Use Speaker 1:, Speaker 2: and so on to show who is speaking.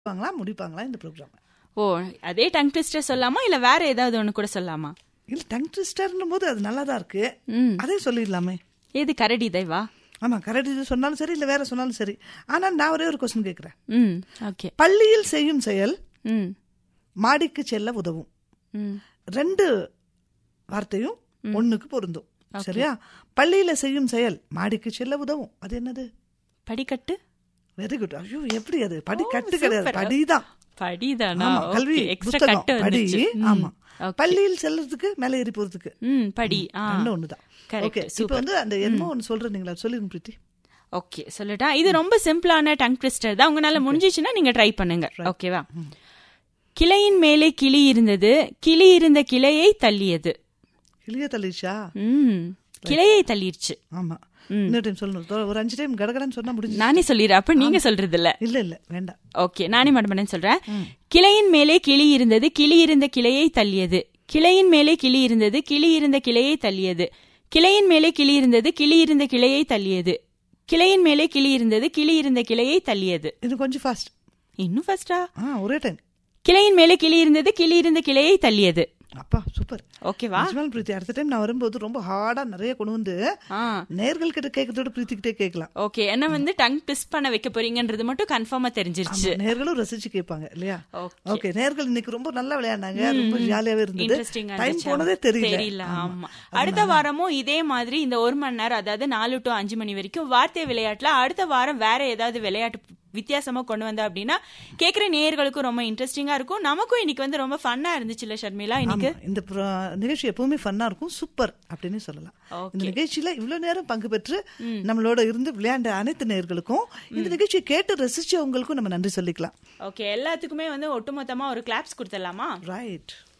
Speaker 1: வாங்களா முடிப்பாங்களா இந்த ப்ரோக்ராம்
Speaker 2: ஓ அதே tongue twister சொல்லாமா இல்ல வேற ஏதாவது ஒண்ணு கூட சொல்லாமா
Speaker 1: இல்ல டங் ட்விஸ்டர்னும் போது அது நல்லா தான் இருக்கு
Speaker 2: ம்
Speaker 1: அதே சொல்லிடலாமே
Speaker 2: ஏது கரடி தெய்வா
Speaker 1: ஆமா கரெக்ட் இது சொன்னாலும் சரி இல்ல வேற சொன்னாலும் சரி ஆனா நான் ஒரே ஒரு கொஸ்டின் கேக்குறேன்
Speaker 2: ம் ஓகே
Speaker 1: பள்ளியில் செய்யும் செயல்
Speaker 2: ம்
Speaker 1: மாடிக்கு செல்ல உதவும்
Speaker 2: ம்
Speaker 1: ரெண்டு வார்த்தையும் ஒண்ணுக்கு பொருந்தும் சரியா பள்ளியில செய்யும் செயல் மாடிக்கு செல்ல உதவும் அது என்னது
Speaker 2: படிக்கட்டு
Speaker 1: வெரி குட் ஐயோ எப்படி அது படி
Speaker 2: ஓ,
Speaker 1: கட்டு கிடையாது
Speaker 2: super.
Speaker 1: படிதான்
Speaker 2: படிதானா
Speaker 1: ஆமா கல்வி
Speaker 2: எக்ஸ்ட்ரா
Speaker 1: புத்தகம்
Speaker 2: கட்டு
Speaker 1: படி
Speaker 2: வந்துச்சு ம்,
Speaker 1: ஆமா
Speaker 2: okay.
Speaker 1: பள்ளியில் செல்றதுக்கு மேல ஏறி போறதுக்கு
Speaker 2: ம் படி ஆ
Speaker 1: ரெண்டும் ஒண்ணுதான்
Speaker 2: Correct,
Speaker 1: ஓகே இப்போ
Speaker 2: super.
Speaker 1: வந்து அந்த என்னமோ ஒன்னு சொல்றீங்களா சொல்லிருங்க பிரீத்தி
Speaker 2: ஓகே சொல்லட்டா இது ரொம்ப சிம்பிளான டங் ட்விஸ்டர் தான் உங்களால முடிஞ்சிச்சுன்னா நீங்க ட்ரை பண்ணுங்க ஓகேவா கிளையின் மேலே கிளி இருந்தது கிளி இருந்த கிளையை தள்ளியது
Speaker 1: கிளிய தள்ளிச்சா
Speaker 2: ம் கிளையை தள்ளிருச்சு
Speaker 1: ஆமா இன்னொரு டைம் சொல்லணும் தொ- ஒரு அஞ்சு டைம் கடகடன்னு சொன்னா முடிஞ்சு
Speaker 2: நானே சொல்லிடுறேன் அப்ப நீங்க சொல்றது இல்ல
Speaker 1: இல்ல இல்ல வேண்டாம்
Speaker 2: ஓகே நானே மட்டும் சொல்றேன் கிளையின் மேலே கிளி இருந்தது கிளி இருந்த கிளையை தள்ளியது கிளையின் மேலே கிளி இருந்தது கிளி இருந்த கிளையை தள்ளியது கிளையின் மேலே கிளி இருந்தது கிளி இருந்த கிளையை தள்ளியது கிளையின் மேலே கிளி இருந்தது கிளி இருந்த கிளையை தள்ளியது
Speaker 1: இன்னும் கொஞ்சம் ஃபாஸ்ட்
Speaker 2: இன்னும் ஃபர்ஸ்டா
Speaker 1: ஆ ஒரே டைம்
Speaker 2: கிளையின் மேலே கிளி இருந்தது கிளி இருந்த கிளையை தள்ளியது
Speaker 1: அப்பா சூப்பர்
Speaker 2: ஓகேவா
Speaker 1: நிஜமாலும் பிரீத்தி அடுத்த டைம் நான் வரும்போது ரொம்ப ஹார்டா நிறைய கொண்டு வந்து
Speaker 2: ஆ
Speaker 1: நேர்கள் கிட்ட கேட்கறதோட பிரீத்தி கிட்டே கேட்கலாம்
Speaker 2: ஓகே என்ன வந்து டங் ட்விஸ்ட் பண்ண வைக்க போறீங்கன்றது மட்டும் கன்ஃபார்மா தெரிஞ்சிருச்சு
Speaker 1: நேர்களும் ரசிச்சு கேட்பாங்க இல்லையா
Speaker 2: Okay.
Speaker 1: ஓகே நேர்கள் இன்னைக்கு ரொம்ப நல்லா விளையாடினாங்க ரொம்ப ஜாலியாவே இருந்தது
Speaker 2: இன்ட்ரெஸ்டிங்கா
Speaker 1: டைம்
Speaker 2: இருந்துச்சு
Speaker 1: போனதே தெரியல
Speaker 2: தெரியல ஆமா அடுத்த வாரமும் இதே மாதிரி இந்த ஒரு மணி நேரம் அதாவது நாலு டு அஞ்சு மணி வரைக்கும் வார்த்தை விளையாட்டுல அடுத்த வாரம் வேற ஏதாவது விளையாட்டு வித்தியாசமா கொண்டு வந்தா அப்படின்னா கேக்குற நேயர்களுக்கும் ரொம்ப இன்ட்ரெஸ்டிங்கா இருக்கும் நமக்கும் இன்னைக்கு வந்து ரொம்ப ஃபன்னா இருந்துச்சுல்ல ஷர்மிளா இன்னைக்கு
Speaker 1: ஆமா, இந்த ப்ர- நிகழ்ச்சி எப்பவுமே ஃபன்னா இருக்கும் சூப்பர் அப்படின்னு சொல்லலாம்
Speaker 2: Okay.
Speaker 1: இந்த நிகழ்ச்சியில இவ்வளவு நேரம் பங்கு பெற்று நம்மளோட இருந்து விளையாண்ட அனைத்து நேர்களுக்கும் இந்த நிகழ்ச்சியை கேட்டு ரசிச்சவங்களுக்கும் நம்ம நன்றி சொல்லிக்கலாம்
Speaker 2: ஓகே எல்லாத்துக்குமே வந்து ஒட்டுமொத்தமா ஒரு கிளாப்ஸ் கொடுத்துடலாமா
Speaker 1: ரைட்